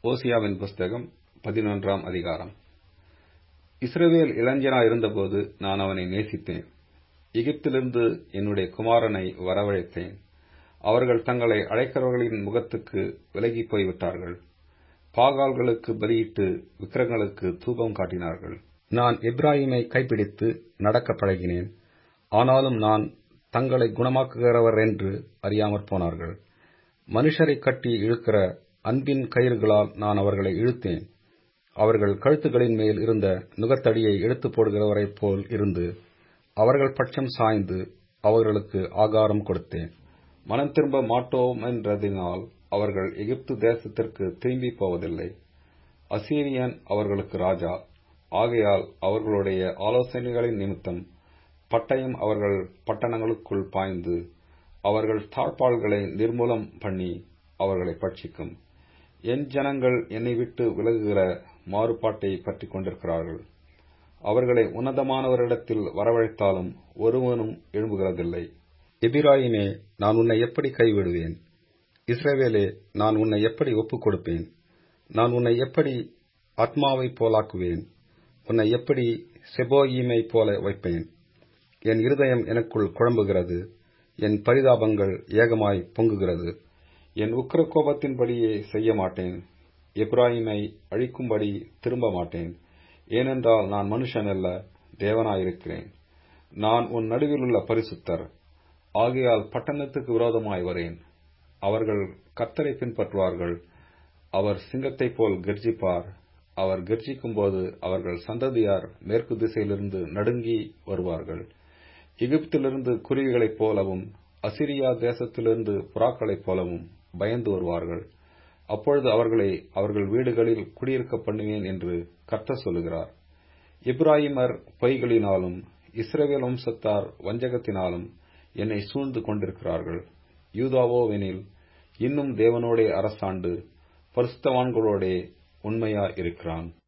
ஓசியாவின் புஸ்தகம் பதினொன்றாம் அதிகாரம் இஸ்ரவேல் இளைஞனாயிருந்தபோது நான் அவனை நேசித்தேன் எகிப்திலிருந்து என்னுடைய குமாரனை வரவழைத்தேன் அவர்கள் தங்களை அழைக்கிறவர்களின் முகத்துக்கு விலகிப் போய்விட்டார்கள் பாகால்களுக்கு பலியிட்டு விக்கிரங்களுக்கு தூபம் காட்டினார்கள் நான் எப்ராஹிமை கைப்பிடித்து நடக்க பழகினேன் ஆனாலும் நான் தங்களை குணமாக்குகிறவர் என்று அறியாமற் போனார்கள் மனுஷரை கட்டி இழுக்கிற அன்பின் கயிறுகளால் நான் அவர்களை இழுத்தேன் அவர்கள் கழுத்துகளின் மேல் இருந்த நுகத்தடியை எடுத்து போடுகிறவரைப் போல் இருந்து அவர்கள் பட்சம் சாய்ந்து அவர்களுக்கு ஆகாரம் கொடுத்தேன் மனம் திரும்ப மாட்டோமென்றதினால் அவர்கள் எகிப்து தேசத்திற்கு திரும்பி போவதில்லை அசீரியன் அவர்களுக்கு ராஜா ஆகையால் அவர்களுடைய ஆலோசனைகளின் நிமித்தம் பட்டயம் அவர்கள் பட்டணங்களுக்குள் பாய்ந்து அவர்கள் தாழ்பாள்களை நிர்மூலம் பண்ணி அவர்களை பட்சிக்கும் என் ஜனங்கள் என்னை விட்டு விலகுகிற மாறுபாட்டை பற்றிக் கொண்டிருக்கிறார்கள் அவர்களை உன்னதமானவரிடத்தில் வரவழைத்தாலும் ஒருவனும் எழும்புகிறதில்லை எபிராயிமே நான் உன்னை எப்படி கைவிடுவேன் இஸ்ரவேலே நான் உன்னை எப்படி ஒப்புக் கொடுப்பேன் நான் உன்னை எப்படி ஆத்மாவைப் போலாக்குவேன் உன்னை எப்படி செபோயீமை போல வைப்பேன் என் இருதயம் எனக்குள் குழம்புகிறது என் பரிதாபங்கள் ஏகமாய் பொங்குகிறது என் உக்கிர கோபத்தின்படியே செய்ய மாட்டேன் எப்ராஹிமை அழிக்கும்படி திரும்ப மாட்டேன் ஏனென்றால் நான் மனுஷன் அல்ல தேவனாயிருக்கிறேன் நான் உன் நடுவிலுள்ள பரிசுத்தர் ஆகையால் பட்டணத்துக்கு விரோதமாய் வரேன் அவர்கள் கர்த்தரை பின்பற்றுவார்கள் அவர் சிங்கத்தைப் போல் கர்ஜிப்பார் அவர் கர்ஜிக்கும்போது அவர்கள் சந்ததியார் மேற்கு திசையிலிருந்து நடுங்கி வருவார்கள் எகிப்திலிருந்து குருவிகளைப் போலவும் அசிரியா தேசத்திலிருந்து புறாக்களைப் போலவும் பயந்து வருவார்கள் அப்பொழுது அவர்களை அவர்கள் வீடுகளில் குடியிருக்க பண்ணுவேன் என்று கர்த்தர் சொல்லுகிறார் இப்ராஹிமர் பொய்களினாலும் இஸ்ரேவேல் வம்சத்தார் வஞ்சகத்தினாலும் என்னை சூழ்ந்து கொண்டிருக்கிறார்கள் யூதாவோவெனில் இன்னும் தேவனோடே அரசாண்டு பரிசுத்தவான்களோடே உண்மையா இருக்கிறான்